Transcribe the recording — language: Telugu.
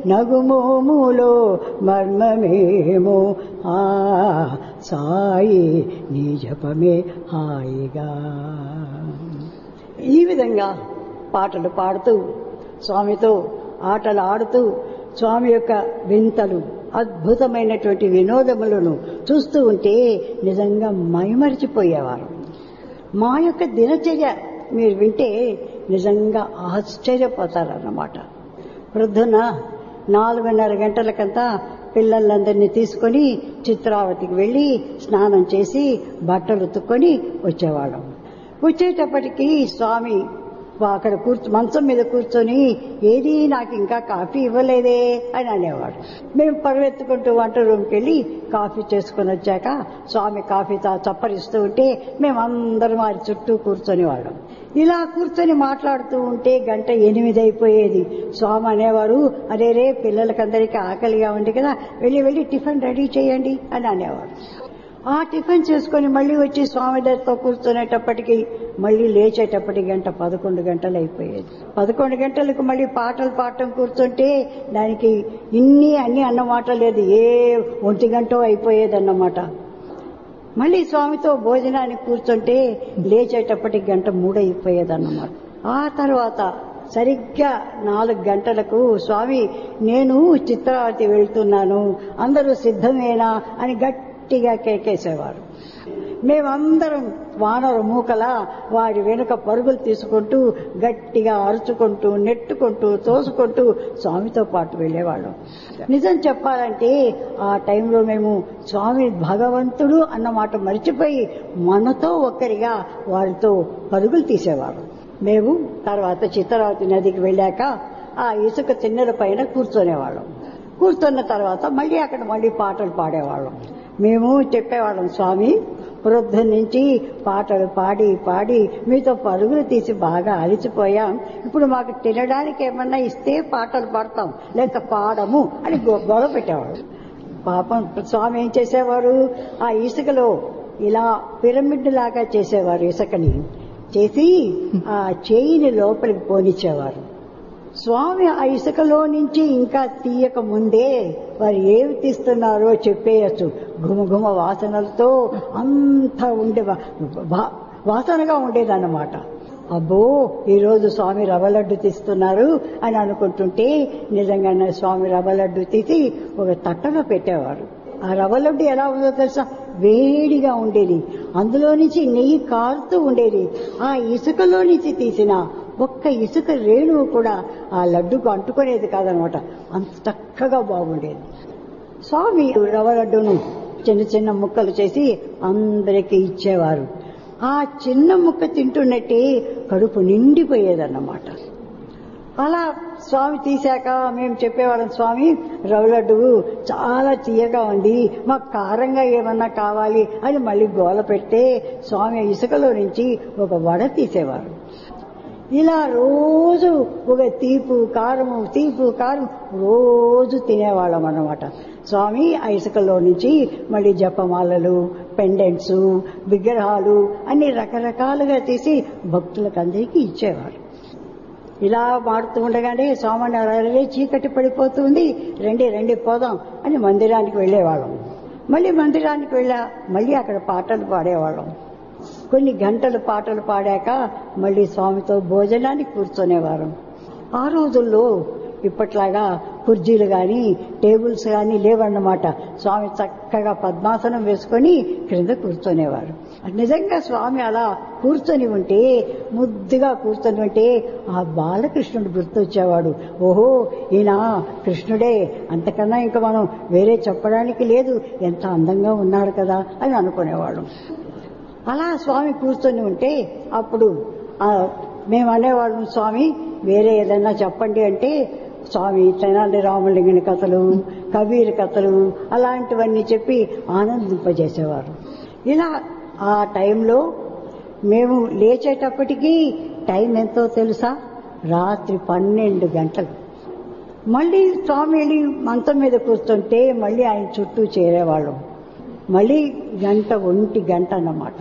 నగుమోములో మర్మమేమో ఆ సాయి నీ జపమే హాయిగా ఈ విధంగా పాటలు పాడుతూ స్వామితో ఆటలు ఆడుతూ స్వామి యొక్క వింతలు అద్భుతమైనటువంటి వినోదములను చూస్తూ ఉంటే నిజంగా మైమరిచిపోయేవారు మా యొక్క దినచర్య మీరు వింటే నిజంగా ఆశ్చర్యపోతారన్నమాట ప్రొద్దున నాలుగున్నర గంటలకంతా పిల్లలందరినీ తీసుకొని చిత్రావతికి వెళ్ళి స్నానం చేసి బట్టలు ఉతుక్కొని వచ్చేవాళ్ళం వచ్చేటప్పటికి స్వామి అక్కడ కూర్చో మంచం మీద కూర్చొని ఏది నాకు ఇంకా కాఫీ ఇవ్వలేదే అని అనేవాడు మేము పరువెత్తుకుంటూ వంట రూమ్కి వెళ్ళి కాఫీ చేసుకుని వచ్చాక స్వామి కాఫీ చప్పరిస్తూ ఉంటే మేమందరం వారి చుట్టూ కూర్చొని వాళ్ళం ఇలా కూర్చొని మాట్లాడుతూ ఉంటే గంట ఎనిమిది అయిపోయేది స్వామి అనేవారు అరే రే పిల్లలకందరికీ ఆకలిగా ఉంది కదా వెళ్ళి వెళ్ళి టిఫిన్ రెడీ చేయండి అని అనేవారు ఆ టిఫిన్ చేసుకుని మళ్ళీ వచ్చి స్వామి దగ్గరతో కూర్చునేటప్పటికి మళ్ళీ లేచేటప్పటికి గంట పదకొండు గంటలు అయిపోయేది పదకొండు గంటలకు మళ్ళీ పాటలు పాడటం కూర్చుంటే దానికి ఇన్ని అన్ని అన్నమాట లేదు ఏ ఒంటి గంట అయిపోయేది అన్నమాట మళ్ళీ స్వామితో భోజనానికి కూర్చుంటే లేచేటప్పటికి గంట మూడు అయిపోయేది అన్నమాట ఆ తర్వాత సరిగ్గా నాలుగు గంటలకు స్వామి నేను చిత్రావతి వెళ్తున్నాను అందరూ సిద్ధమేనా అని గట్టిగా కేకేసేవారు మేమందరం వానర మూకలా వారి వెనుక పరుగులు తీసుకుంటూ గట్టిగా అరుచుకుంటూ నెట్టుకుంటూ తోసుకుంటూ స్వామితో పాటు వెళ్ళేవాళ్ళం నిజం చెప్పాలంటే ఆ టైంలో మేము స్వామి భగవంతుడు అన్నమాట మర్చిపోయి మనతో ఒక్కరిగా వారితో పరుగులు తీసేవాళ్ళం మేము తర్వాత చిత్రావతి నదికి వెళ్ళాక ఆ ఇసుక తిన్నెల పైన కూర్చునేవాళ్ళం కూర్చున్న తర్వాత మళ్ళీ అక్కడ మళ్ళీ పాటలు పాడేవాళ్ళం మేము చెప్పేవాళ్ళం స్వామి వృద్ధం నుంచి పాటలు పాడి పాడి మీతో పరుగులు తీసి బాగా అలిచిపోయాం ఇప్పుడు మాకు తినడానికి ఏమన్నా ఇస్తే పాటలు పాడతాం లేక పాడము అని గొడవ పెట్టేవాడు పాపం స్వామి ఏం చేసేవారు ఆ ఇసుకలో ఇలా పిరమిడ్ లాగా చేసేవారు ఇసుకని చేసి ఆ చేయిని లోపలికి పోనిచ్చేవారు స్వామి ఆ ఇసుకలో నుంచి ఇంకా తీయక ముందే వారు ఏమి తీస్తున్నారో చెప్పేయచ్చు ఘుమఘుమ వాసనలతో అంతా ఉండే వాసనగా ఉండేదన్నమాట అబ్బో ఈరోజు స్వామి రవ్వ లడ్డు తీస్తున్నారు అని అనుకుంటుంటే నిజంగానే స్వామి రవ్వ లడ్డు తీసి ఒక తట్టలో పెట్టేవారు ఆ రవ్వ లడ్డు ఎలా ఉందో తెలుసా వేడిగా ఉండేది అందులో నుంచి నెయ్యి కారుతూ ఉండేది ఆ ఇసుకలో నుంచి తీసిన ఒక్క ఇసుక రేణువు కూడా ఆ లడ్డుకు అంటుకునేది కాదనమాట అంత చక్కగా బాగుండేది స్వామి రవ్వ లడ్డును చిన్న చిన్న ముక్కలు చేసి అందరికీ ఇచ్చేవారు ఆ చిన్న ముక్క తింటున్నట్టే కడుపు నిండిపోయేదన్నమాట అలా స్వామి తీశాక మేము చెప్పేవాళ్ళం స్వామి రవ్వ లడ్డు చాలా తీయగా ఉంది మాకు కారంగా ఏమన్నా కావాలి అని మళ్ళీ గోల పెడితే స్వామి ఇసుకలో నుంచి ఒక వడ తీసేవారు ఇలా రోజు ఒక తీపు కారము తీపు కారం రోజు తినేవాళ్ళం అన్నమాట స్వామి ఆ ఇసుకలో నుంచి మళ్ళీ జపమాలలు పెండెంట్స్ విగ్రహాలు అన్ని రకరకాలుగా తీసి భక్తులకు అందరికీ ఇచ్చేవారు ఇలా మాడుతూ ఉండగానే స్వామి అరే చీకటి పడిపోతుంది రండి రండి పోదాం అని మందిరానికి వెళ్ళేవాళ్ళం మళ్ళీ మందిరానికి వెళ్ళా మళ్ళీ అక్కడ పాటలు పాడేవాళ్ళం కొన్ని గంటలు పాటలు పాడాక మళ్ళీ స్వామితో భోజనానికి కూర్చునేవారు ఆ రోజుల్లో ఇప్పట్లాగా కుర్జీలు కానీ టేబుల్స్ కానీ లేవన్నమాట స్వామి చక్కగా పద్మాసనం వేసుకొని క్రింద కూర్చునేవారు నిజంగా స్వామి అలా కూర్చొని ఉంటే ముద్దుగా కూర్చొని ఉంటే ఆ బాలకృష్ణుడు గుర్తొచ్చేవాడు ఓహో ఈయన కృష్ణుడే అంతకన్నా ఇంకా మనం వేరే చెప్పడానికి లేదు ఎంత అందంగా ఉన్నాడు కదా అని అనుకునేవాడు అలా స్వామి కూర్చొని ఉంటే అప్పుడు మేము అనేవాళ్ళం స్వామి వేరే ఏదైనా చెప్పండి అంటే స్వామి తెనాలి రామలింగుని కథలు కబీర్ కథలు అలాంటివన్నీ చెప్పి ఆనందింపజేసేవారు ఇలా ఆ టైంలో మేము లేచేటప్పటికీ టైం ఎంతో తెలుసా రాత్రి పన్నెండు గంటలు మళ్ళీ స్వామి వెళ్ళి మంచం మీద కూర్చుంటే మళ్ళీ ఆయన చుట్టూ చేరేవాళ్ళం మళ్ళీ గంట ఒంటి గంట అన్నమాట